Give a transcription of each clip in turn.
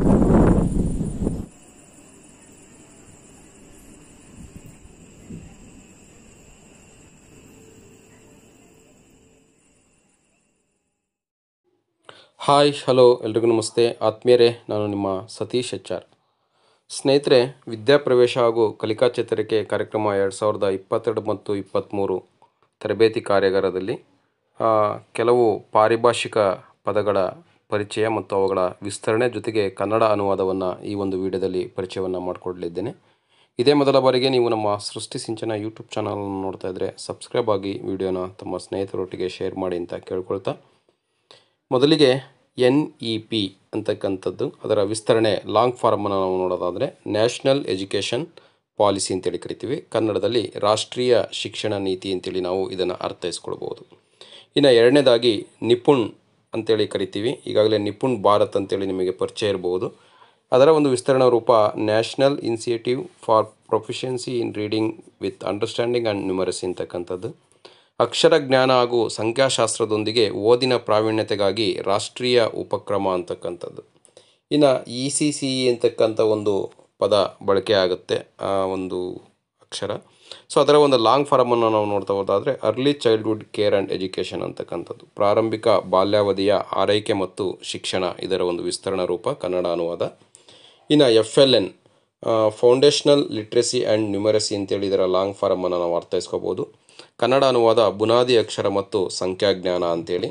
hi hello ಎಲ್ರಿಗೂ ನಮಸ್ತೆ ಆತ್ಮೀಯರೇ ನಾನು ನಿಮ್ಮ ಸತೀಶ್ ಎಚ್ ಆರ್ ಸ್ನೇಹಿತರೆ ವಿದ್ಯಾಪ್ರವೇಶ ಹಾಗೂ ಕಲಿಕಾ ಚೇತರಿಕೆ ಕಾರ್ಯಕ್ರಮ ಎರಡು ಸಾವಿರದ ಇಪ್ಪತ್ತೆರಡು ಮತ್ತು ಇಪ್ಪತ್ತ್ಮೂರು ತರಬೇತಿ ಕಾರ್ಯಾಗಾರದಲ್ಲಿ ಆ, ಕೆಲವು ಪಾರಿಭಾಷಿಕ ಪದಗಳ ಪರಿಚಯ ಮತ್ತು ಅವುಗಳ ವಿಸ್ತರಣೆ ಜೊತೆಗೆ ಕನ್ನಡ ಅನುವಾದವನ್ನು ಈ ಒಂದು ವಿಡಿಯೋದಲ್ಲಿ ಪರಿಚಯವನ್ನು ಮಾಡಿಕೊಡಲಿದ್ದೇನೆ ಇದೇ ಮೊದಲ ಬಾರಿಗೆ ನೀವು ನಮ್ಮ ಸೃಷ್ಟಿ ಸಿಂಚನ ಯೂಟ್ಯೂಬ್ ಚಾನಲನ್ನು ನೋಡ್ತಾ ಇದ್ದರೆ ಸಬ್ಸ್ಕ್ರೈಬ್ ಆಗಿ ವಿಡಿಯೋನ ತಮ್ಮ ಸ್ನೇಹಿತರೊಟ್ಟಿಗೆ ಶೇರ್ ಮಾಡಿ ಅಂತ ಕೇಳ್ಕೊಳ್ತಾ ಮೊದಲಿಗೆ ಎನ್ ಇ ಪಿ ಅಂತಕ್ಕಂಥದ್ದು ಅದರ ವಿಸ್ತರಣೆ ಲಾಂಗ್ ಫಾರ್ಮನ್ನು ನಾವು ನೋಡೋದಾದರೆ ನ್ಯಾಷನಲ್ ಎಜುಕೇಷನ್ ಪಾಲಿಸಿ ಅಂತೇಳಿ ಕರಿತೀವಿ ಕನ್ನಡದಲ್ಲಿ ರಾಷ್ಟ್ರೀಯ ಶಿಕ್ಷಣ ನೀತಿ ಅಂತೇಳಿ ನಾವು ಇದನ್ನು ಅರ್ಥೈಸ್ಕೊಳ್ಬೋದು ಇನ್ನು ಎರಡನೇದಾಗಿ ನಿಪುಣ್ ಅಂತೇಳಿ ಕರಿತೀವಿ ಈಗಾಗಲೇ ನಿಪುಣ್ ಭಾರತ್ ಅಂತೇಳಿ ನಿಮಗೆ ಪರಿಚಯ ಇರಬಹುದು ಅದರ ಒಂದು ವಿಸ್ತರಣಾ ರೂಪ national initiative for proficiency in reading with understanding and numeracy ಅಂತಕ್ಕಂಥದ್ದು ಅಕ್ಷರ ಜ್ಞಾನ ಹಾಗೂ ಸಂಖ್ಯಾಶಾಸ್ತ್ರದೊಂದಿಗೆ ಓದಿನ ಪ್ರಾವೀಣ್ಯತೆಗಾಗಿ ರಾಷ್ಟ್ರೀಯ ಉಪಕ್ರಮ ಅಂತಕ್ಕಂಥದ್ದು ಇನ್ನು ಇ ಸಿ ಸಿ ಇ ಅಂತಕ್ಕಂಥ ಒಂದು ಪದ ಬಳಕೆ ಆಗುತ್ತೆ ಆ ಒಂದು ಅಕ್ಷರ ಸೊ ಅದರ ಒಂದು ಲಾಂಗ್ ಫಾರಮನ್ನು ನಾವು ನೋಡ್ತಾ ಹೋದಾದರೆ early childhood care and education ಅಂತಕ್ಕಂಥದ್ದು ಪ್ರಾರಂಭಿಕ ಬಾಲ್ಯಾವಧಿಯ ಆರೈಕೆ ಮತ್ತು ಶಿಕ್ಷಣ ಇದರ ಒಂದು ವಿಸ್ತರಣಾ ರೂಪ ಕನ್ನಡ ಅನುವಾದ ಇನ್ನು F L N foundational literacy and numeracy ಅಂತೇಳಿ ಇದರ ಲಾಂಗ್ ಫಾರಮನ್ನು ನಾವು ಅರ್ಥೈಸ್ಕೋಬೋದು ಕನ್ನಡ ಅನುವಾದ ಬುನಾದಿ ಅಕ್ಷರ ಮತ್ತು ಸಂಖ್ಯಾಜ್ಞಾನ ಅಂತೇಳಿ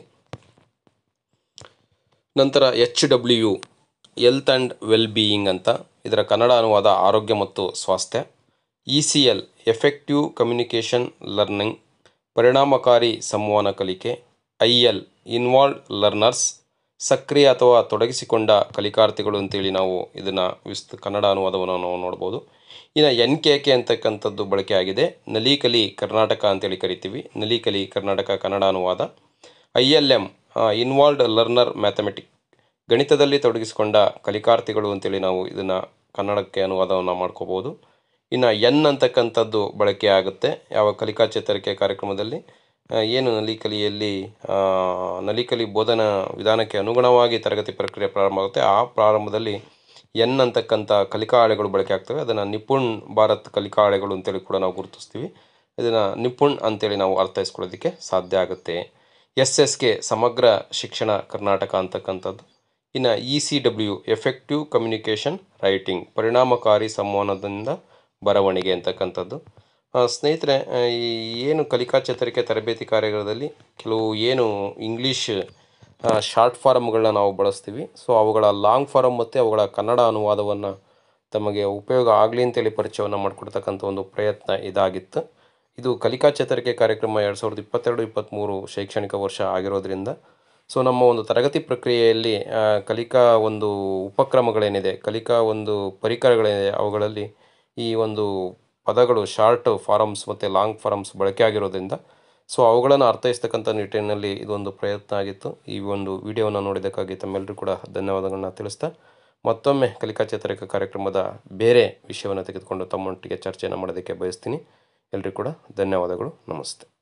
ನಂತರ H W health and well being ಅಂತ ಇದರ ಕನ್ನಡ ಅನುವಾದ ಆರೋಗ್ಯ ಮತ್ತು ಸ್ವಾಸ್ಥ್ಯ E C L effective communication learning ಪರಿಣಾಮಕಾರಿ ಸಂವಹನ ಕಲಿಕೆ ಐ ಎಲ್ ಇನ್ವಾಲ್ವ್ಡ್ ಲರ್ನರ್ಸ್ ಸಕ್ರಿಯ ಅಥವಾ ತೊಡಗಿಸಿಕೊಂಡ ಕಲಿಕಾರ್ಥಿಗಳು ಅಂತೇಳಿ ನಾವು ಇದನ್ನು ವಿಸ್ತ ಕನ್ನಡ ಅನುವಾದವನ್ನು ನಾವು ನೋಡ್ಬೋದು ಇನ್ನು ಎನ್ ಕೆ ಕೆ ಅಂತಕ್ಕಂಥದ್ದು ಬಳಕೆ ಆಗಿದೆ ನಲಿಕಲಿ ಕರ್ನಾಟಕ ಅಂತೇಳಿ ಕರಿತೀವಿ ನಲಿಕಲಿ ಕರ್ನಾಟಕ ಕನ್ನಡ ಅನುವಾದ I L M involved learner mathematic ಗಣಿತದಲ್ಲಿ ತೊಡಗಿಸಿಕೊಂಡ ಕಲಿಕಾರ್ಥಿಗಳು ಅಂತೇಳಿ ನಾವು ಇದನ್ನು ಕನ್ನಡಕ್ಕೆ ಅನುವಾದವನ್ನು ಮಾಡ್ಕೋಬೋದು ಇನ್ನು ಎನ್ ಅಂತಕ್ಕಂಥದ್ದು ಬಳಕೆ ಆಗುತ್ತೆ ಯಾವ ಕಲಿಕಾ ಚೇತರಿಕೆ ಕಾರ್ಯಕ್ರಮದಲ್ಲಿ ಆ, ಏನು ನಲಿಕಲಿಯಲ್ಲಿ ಆ, ನಲಿಕಲಿ ಬೋಧನಾ ವಿಧಾನಕ್ಕೆ ಅನುಗುಣವಾಗಿ ತರಗತಿ ಪ್ರಕ್ರಿಯೆ ಪ್ರಾರಂಭ ಆಗುತ್ತೆ ಆ ಪ್ರಾರಂಭದಲ್ಲಿ ಎನ್ ಅಂತಕ್ಕಂಥ ಕಲಿಕಾ ಹಾಳೆಗಳು ಬಳಕೆ ಆಗ್ತವೆ ಅದನ್ನು ನಿಪುಣ್ ಭಾರತ್ ಕಲಿಕಾ ಹಾಳೆಗಳು ಅಂತೇಳಿ ಕೂಡ ನಾವು ಗುರುತಿಸ್ತೀವಿ ಇದನ್ನು ನಿಪುಣ್ ಅಂತೇಳಿ ನಾವು ಅರ್ಥೈಸ್ಕೊಳ್ಳೋದಕ್ಕೆ ಸಾಧ್ಯ ಆಗುತ್ತೆ ಎಸ್ ಎಸ್ಗೆ ಸಮಗ್ರ ಶಿಕ್ಷಣ ಕರ್ನಾಟಕ ಅಂತಕ್ಕಂಥದ್ದು ಇನ್ನು E C W effective communication writing ಪರಿಣಾಮಕಾರಿ ಸಂವಹನದಿಂದ ಬರವಣಿಗೆ ಅಂತಕ್ಕಂಥದ್ದು ಆ, ಸ್ನೇಹಿತರೆ ಆ, ಈ ಏನು ಕಲಿಕಾ ಚೇತರಿಕೆ ತರಬೇತಿ ಕಾರ್ಯಾಗಾರದಲ್ಲಿ ಕೆಲವು ಏನು ಇಂಗ್ಲೀಷ್ ಶಾರ್ಟ್ ಫಾರಮ್ಗಳನ್ನ ನಾವು ಬಳಸ್ತೀವಿ ಸೊ ಅವುಗಳ ಲಾಂಗ್ ಫಾರಮ್ ಮತ್ತು ಅವುಗಳ ಕನ್ನಡ ಅನುವಾದವನ್ನು ತಮಗೆ ಉಪಯೋಗ ಆಗಲಿ ಅಂತೇಳಿ ಪರಿಚಯವನ್ನು ಮಾಡಿಕೊಡ್ತಕ್ಕಂಥ ಒಂದು ಪ್ರಯತ್ನ ಇದಾಗಿತ್ತು ಇದು ಕಲಿಕಾ ಚೇತರಿಕೆ ಕಾರ್ಯಕ್ರಮ ಎರಡು ಸಾವಿರದ ಇಪ್ಪತ್ತೆರಡು ಇಪ್ಪತ್ತ್ಮೂರು ಶೈಕ್ಷಣಿಕ ವರ್ಷ ಆಗಿರೋದ್ರಿಂದ ಸೊ ನಮ್ಮ ಒಂದು ತರಗತಿ ಪ್ರಕ್ರಿಯೆಯಲ್ಲಿ ಆ, ಕಲಿಕಾ ಒಂದು ಉಪಕ್ರಮಗಳೇನಿದೆ ಕಲಿಕಾ ಒಂದು ಪರಿಕರಗಳೇನಿದೆ ಅವುಗಳಲ್ಲಿ ಈ ಒಂದು ಪದಗಳು ಶಾರ್ಟ್ ಫಾರಮ್ಸ್ ಮತ್ತು ಲಾಂಗ್ ಫಾರಮ್ಸ್ ಬಳಕೆ ಆಗಿರೋದ್ರಿಂದ ಸೊ ಅವುಗಳನ್ನು ಅರ್ಥೈಸ್ತಕ್ಕಂಥ ನಿಟ್ಟಿನಲ್ಲಿ ಇದೊಂದು ಪ್ರಯತ್ನ ಆಗಿತ್ತು ಈ ಒಂದು ವಿಡಿಯೋವನ್ನು ನೋಡಿದ್ದಕ್ಕಾಗಿ ತಮ್ಮೆಲ್ಲರೂ ಕೂಡ ಧನ್ಯವಾದಗಳನ್ನ ತಿಳಿಸ್ತಾ ಮತ್ತೊಮ್ಮೆ ಕಲಿಕಾ ಚೇತರಿಕೆ ಕಾರ್ಯಕ್ರಮದ ಬೇರೆ ವಿಷಯವನ್ನು ತೆಗೆದುಕೊಂಡು ತಮ್ಮೊಟ್ಟಿಗೆ ಚರ್ಚೆಯನ್ನು ಮಾಡೋದಕ್ಕೆ ಬಯಸ್ತೀನಿ ಎಲ್ರಿಗೂ ಕೂಡ ಧನ್ಯವಾದಗಳು ನಮಸ್ತೆ